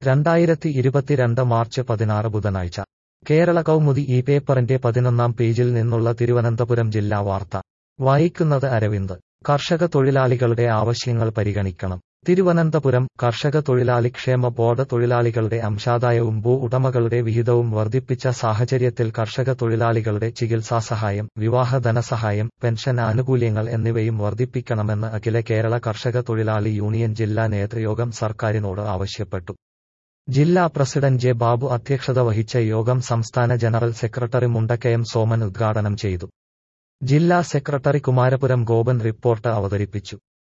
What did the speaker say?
രണ്ടായിരത്തി ഇരുപത്തിരണ്ട് മാർച്ച് പതിനാറ് ബുധനാഴ്ച കേരള കൗമുദി ഈ പേപ്പറിന്റെ പതിനൊന്നാം പേജിൽ നിന്നുള്ള തിരുവനന്തപുരം ജില്ലാ വാർത്ത വായിക്കുന്നത് അരവിന്ദ് കർഷക തൊഴിലാളികളുടെ ആവശ്യങ്ങൾ പരിഗണിക്കണം തിരുവനന്തപുരം കർഷക തൊഴിലാളി ക്ഷേമ ബോർഡ് തൊഴിലാളികളുടെ അംശാദായവും ഭൂ ഉടമകളുടെ വിഹിതവും വർദ്ധിപ്പിച്ച സാഹചര്യത്തിൽ കർഷക തൊഴിലാളികളുടെ ചികിത്സാസഹായം വിവാഹ ധനസഹായം പെൻഷൻ ആനുകൂല്യങ്ങൾ എന്നിവയും വർദ്ധിപ്പിക്കണമെന്ന് അഖില കേരള കർഷക തൊഴിലാളി യൂണിയൻ ജില്ലാ നേതൃയോഗം സർക്കാരിനോട് ആവശ്യപ്പെട്ടു ജില്ലാ പ്രസിഡന്റ് ജെ ബാബു അധ്യക്ഷത വഹിച്ച യോഗം സംസ്ഥാന ജനറൽ സെക്രട്ടറി മുണ്ടക്കയം സോമൻ ഉദ്ഘാടനം ചെയ്തു ജില്ലാ സെക്രട്ടറി കുമാരപുരം ഗോപൻ റിപ്പോർട്ട് അവതരിപ്പിച്ചു